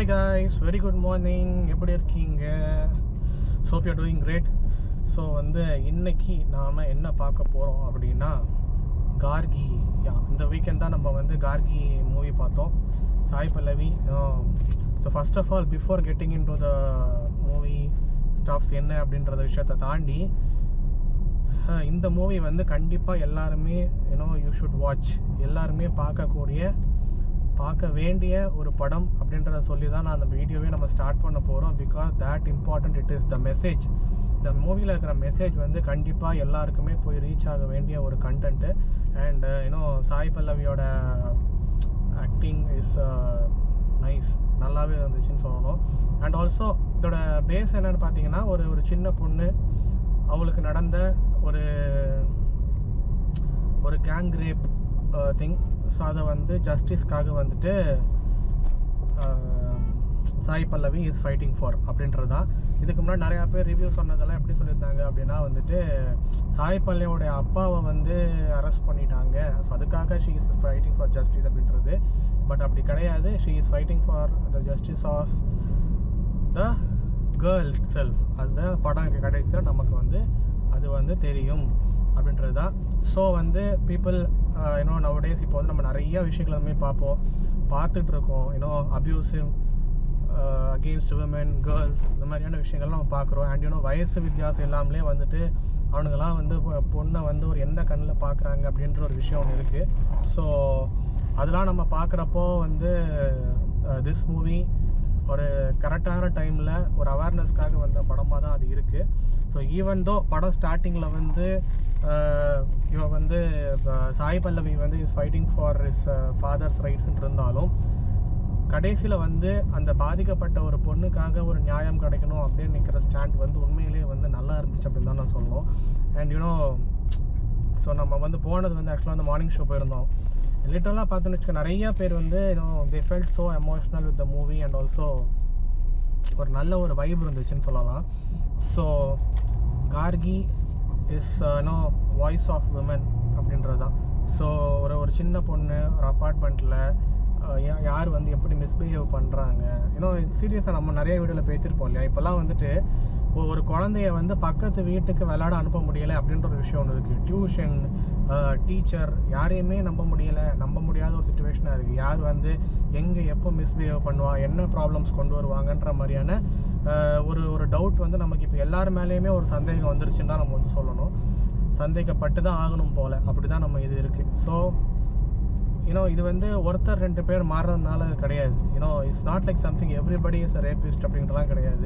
hi guys very good morning எப்படி இருக்கீங்க so you doing great so வந்து இன்னைக்கு நாம் என்ன பார்க்க போகிறோம் அப்படின்னா கார்கி யா இந்த வீக்கெண்ட் தான் நம்ம வந்து கார்கி மூவி பார்த்தோம் Sai Pallavi so first of all before getting in to the movie stuffs என்ன அப்படின்றத விஷயத்தை தாண்டி அஹ், இந்த மூவி வந்து கண்டிப்பாக எல்லாருமே யூனோ யூ ஷுட் வாட்ச் எல்லாருமே பார்க்கக்கூடிய பார்க்க வேண்டிய ஒரு படம் அப்படின்றத சொல்லி தான் நான் அந்த வீடியோவே நம்ம ஸ்டார்ட் பண்ண போகிறோம் because that important it is the message இந்த மூவியில் இருக்கிற மெசேஜ் வந்து கண்டிப்பாக எல்லாருக்குமே போய் ரீச் ஆக வேண்டிய ஒரு கண்டென்ட்டு அண்ட் யூனோ சாய் பல்லவியோட ஆக்டிங் இஸ் நைஸ் நல்லாவே இருந்துச்சுன்னு சொல்லணும் அண்ட் ஆல்சோ இதோட பேஸ் என்னன்னு பார்த்தீங்கன்னா ஒரு ஒரு சின்ன பொண்ணு அவளுக்கு நடந்த ஒரு ஒரு கேங் ரேப் திங் ஸோ அதை வந்து ஜஸ்டிஸ்க்காக வந்துட்டு ah, Sai Pallavi is fighting for அப்படின்றது தான் இதுக்கு முன்னாடி நிறையா பேர் ரிவ்யூ சொன்னதெல்லாம் எப்படி சொல்லியிருந்தாங்க அப்படின்னா வந்துட்டு சாய் பல்லவியோடைய அப்பாவை வந்து அரெஸ்ட் பண்ணிட்டாங்க ஸோ அதுக்காக she is fighting for justice அப்படின்றது பட் அப்படி கிடையாது she is fighting for the justice of the girl self அதுதான் படம் கடைசியில் நமக்கு வந்து அது வந்து தெரியும் அப்படின்றது தான் ஸோ வந்து பீப்புள் யூனோ நவடேஸ் இப்போ வந்து நம்ம நிறைய விஷயங்கள் வந்து பார்ப்போம் பார்த்துட்டு இருக்கோம் you know abusive against women girls இந்த மாதிரியான விஷயங்கள்லாம் நம்ம பார்க்குறோம் அண்ட் யூனோ வயசு வித்தியாசம் எல்லாமே வந்துட்டு அவனுங்கெல்லாம் வந்து பொ- பொண்ணை வந்து ஒரு எந்த கண்ணில் பார்க்குறாங்க அப்படின்ற ஒரு விஷயம் ஒன்று இருக்குது ஸோ அதெல்லாம் நம்ம பார்க்குறப்போ வந்து திஸ் மூவி ஒரு கரெக்டான டைமில் ஒரு அவேர்னஸ்க்காக வந்த படமாக தான் அது இருக்குது ஸோ ஈவன் தோ படம் ஸ்டார்டிங்கில் வந்து அஹ், இவன் வந்து அஹ், சாய் பல்லவி வந்து is fighting for is fathers ரைட்ஸ்ன்னு இருந்தாலும் கடைசியில் வந்து அந்த பாதிக்கப்பட்ட ஒரு பொண்ணுக்காக ஒரு நியாயம் கிடைக்கணும் அப்படின்னு நிற்கிற ஸ்டாண்ட் வந்து உண்மையிலேயே வந்து நல்லா இருந்துச்சு அப்படின்னு தான் நான் சொல்லணும் அண்ட் யூனோ ஸோ நம்ம வந்து போனது வந்து ஆக்சுவலாக வந்து மார்னிங் ஷோ போயிருந்தோம் லிட்டரலாக பார்த்தோன்னு வச்சுக்க நிறைய பேர் வந்து you know they felt so emotional with the movie and also ஒரு நல்ல ஒரு வைப் இருந்துச்சுன்னு சொல்லலாம் so Gargi is no voice of women அப்படின்றது தான் ஸோ ஒரு ஒரு சின்ன பொண்ணு ஒரு அப்பார்ட்மெண்ட்டில் யார் வந்து எப்படி மிஸ்பிஹேவ் பண்ணுறாங்க ஏன்னா சீரியஸாக நம்ம நிறைய வீடியோவில் பேசியிருப்போம் இல்லையா இப்போல்லாம் வந்துட்டு ஒ- ஒரு குழந்தைய வந்து பக்கத்து வீட்டுக்கு விளையாட அனுப்ப முடியலை அப்படின்ற ஒரு விஷயம் ஒன்று இருக்குது டியூஷன் டீச்சர் யாரையுமே நம்ப முடியலை நம்ப முடியாத ஒரு சுச்சுவேஷனாக இருக்குது யார் வந்து எங்கே எப்போ மிஸ்பிஹேவ் பண்ணுவா என்ன ப்ராப்ளம்ஸ் கொண்டு வருவாங்கன்ற மாதிரியான அஹ், ஒரு ஒரு டவுட் வந்து நமக்கு இப்போ எல்லார் மேலேயுமே ஒரு சந்தேகம் வந்துருச்சுன்னு தான் நம்ம வந்து சொல்லணும் சந்தேகப்பட்டு தான் ஆகணும் போல் அப்படி தான் நம்ம இது இருக்குது ஸோ யூனோ இது வந்து ஒருத்தர் ரெண்டு பேர் மாறுறதுனால கிடையாது you know it's not like something everybody is rapist அப்படின்றலாம் கிடையாது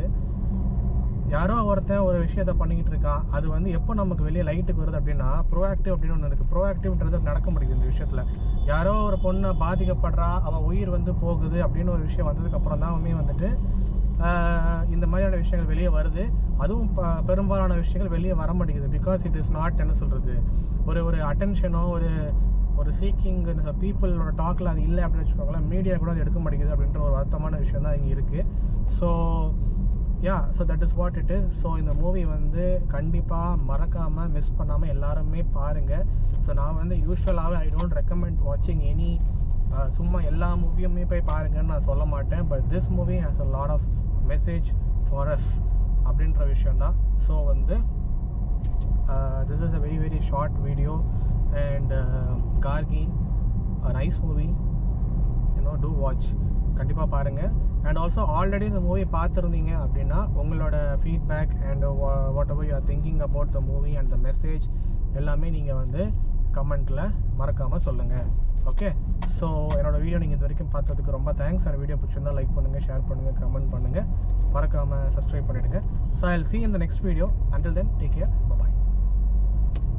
யாரோ ஒருத்தன் ஒரு விஷயத்த பண்ணிக்கிட்டு இருக்கான் அது வந்து எப்போ நமக்கு வெளியே லைட்டுக்கு வருது அப்படின்னா ப்ரோஆக்டிவ் அப்படின்னு ஒன்று இருக்குது ப்ரோஆக்டிவ்ன்றது நடக்க முடியுது இந்த விஷயத்தில் யாரோ ஒரு பொண்ணை பாதிக்கப்படுறா அவள் உயிர் வந்து போகுது அப்படின்னு ஒரு விஷயம் வந்ததுக்கப்புறம் தான் அவமே வந்துட்டு ஆஹ், இந்த மாதிரியான விஷயங்கள் வெளியே வருது அதுவும் ப- பெரும்பாலான விஷயங்கள் வெளியே வர மாட்டேங்குது பிகாஸ் இட் இஸ் நாட் என்ன சொல்கிறது ஒரு ஒரு அட்டென்ஷனோ ஒரு ஒரு சீக்கிங் இந்த பீப்புளோட டாக்கில் அது இல்லை அப்படின்னு வச்சுக்கோங்களேன் மீடியா கூட அது எடுக்க மாட்டேங்குது அப்படின்ற ஒரு வருத்தமான விஷயம் தான் இங்கே இருக்குது so yeah so that is what it is so இந்த மூவி வந்து கண்டிப்பாக மறக்காமல் மிஸ் பண்ணாமல் எல்லாருமே பாருங்கள் ஸோ நான் வந்து யூஸ்வலாகவே ஐ டோன்ட் ரெக்கமெண்ட் வாட்சிங் எனி சும்மா எல்லா மூவியுமே போய் பாருங்கன்னு நான் சொல்ல மாட்டேன் but this movie has a lot of message for us அப்படின்ற விஷயம் தான் ஸோ வந்து this is a very very short video and Gargi nice movie you know to watch கண்டிப்பாக பாருங்கள் அண்ட் ஆல்சோ ஆல்ரெடி இந்த மூவி பார்த்துருந்தீங்க அப்படின்னா உங்களோட feedback and whatever you are thinking about the movie and the message எல்லாமே நீங்கள் வந்து கமெண்ட்டில் மறக்காமல் சொல்லுங்கள் ஓகே ஸோ என்னோட வீடியோ நீங்கள் இது வரைக்கும் பார்த்ததுக்கு ரொம்ப தேங்க்ஸ் அந்த வீடியோ பிடிச்சிருந்தா லைக் பண்ணுங்கள் ஷேர் பண்ணுங்கள் கமெண்ட் பண்ணுங்கள் மறக்காமல் சப்ஸ்கிரைப் பண்ணிவிடுங்க so I see in the next video until then take care